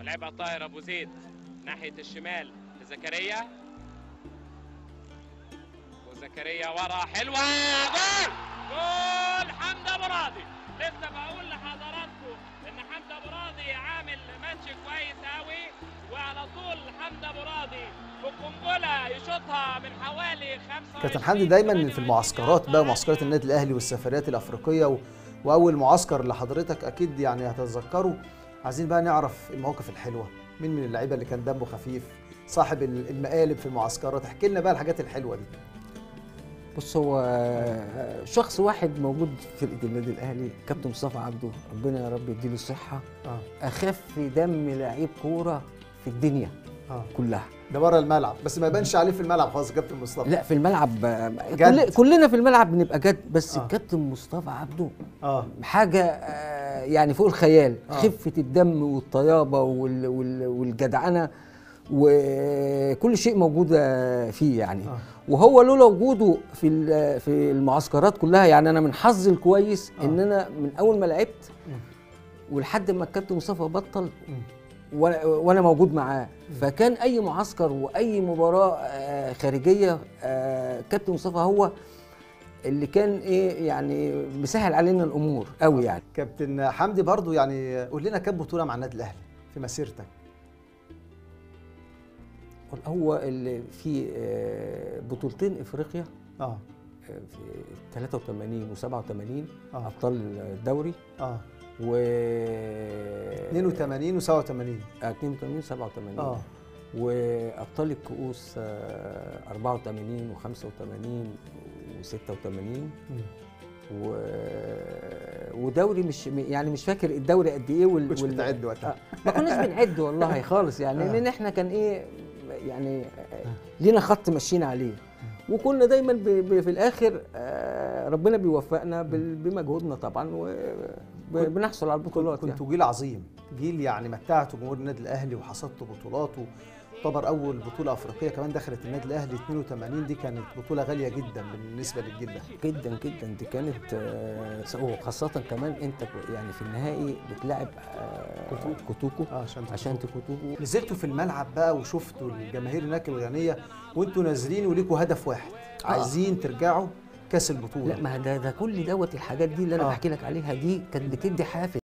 لعبها طاهر ابو زيد ناحيه الشمال لزكريا وزكريا ورا حلوه جول جول حمزه ابو راضي لسه بقول لحضراتكم ان حمزه ابو راضي عامل ماتش كويس قوي وعلى طول حمزه ابو راضي بقنبله يشوطها من حوالي 25 كابتن حمدي دايما في المعسكرات بقى معسكرات النادي الاهلي والسفريات الافريقيه و... واول معسكر لحضرتك اكيد يعني هتتذكروا عايزين بقى نعرف المواقف الحلوه مين من اللعيبه اللي كان دمه خفيف صاحب المقالب في المعسكرات احكي لنا بقى الحاجات الحلوه دي بص هو شخص واحد موجود في فرقه النادي الاهلي كابتن مصطفى عبده ربنا يا رب يديله الصحه اه اخف دم لعيب كوره في الدنيا اه كلها ده بره الملعب بس ما يبانش عليه في الملعب خالص يا كابتن مصطفى لا في الملعب جد؟ كل كلنا في الملعب بنبقى جد بس آه. الكابتن مصطفى عبده اه حاجه آه، يعني فوق الخيال آه. خفه الدم والطيابه وال- وال- والجدعنه وكل شيء موجوده فيه يعني آه. وهو لولا وجوده في ال- في المعسكرات كلها يعني انا من حظي الكويس آه. ان انا من اول ما لعبت مم. ولحد ما الكابتن مصطفى بطل مم. وانا وأنا موجود معاه فكان اي معسكر واي مباراه آه، خارجيه آه، كابتن مصطفى هو اللي كان ايه يعني مسهل علينا الامور قوي يعني كابتن حمدي برضو يعني قول لنا كام بطوله مع النادي الاهلي في مسيرتك هو اللي في آه، بطولتين افريقيا اه آه، في 83 و87 آه. ابطال الدوري اه و 82 و87 آه، 82 87 اه وابطال الكؤوس آه، 84 و85 و86 مم. و... ودوري مش يعني مش فاكر الدوري قد ايه وال... كنتش بتعد وقتها. آه، ما كناش بنعد والله خالص يعني آه. لان احنا كان ايه يعني آه، لينا خط ماشيين عليه وكنا دايما ب... ب... في الاخر آه، ربنا بيوفقنا بال... بمجهودنا طبعا وبنحصل على البطولات يعني. كنتوا جيل عظيم جيل يعني متعتوا جمهور النادي الاهلي وحصدتوا بطولات تعتبر اول بطوله افريقيه كمان دخلت النادي الاهلي 82 دي كانت بطوله غاليه جدا بالنسبه للجيل ده جدا جدا دي كانت آه، وخاصة كمان انت ب- يعني في النهائي بتلعب آه، كوتوكو. كوتوكو اه عشان عشان تكوتوكو نزلتوا في الملعب بقى وشفتوا الجماهير هناك الغنيه وانتوا نازلين وليكوا هدف واحد آه. عايزين ترجعوا كاس لا البطوله ما ده ده كل دوت الحاجات دي اللي انا آه. بحكي لك عليها دي كانت بتدي حافز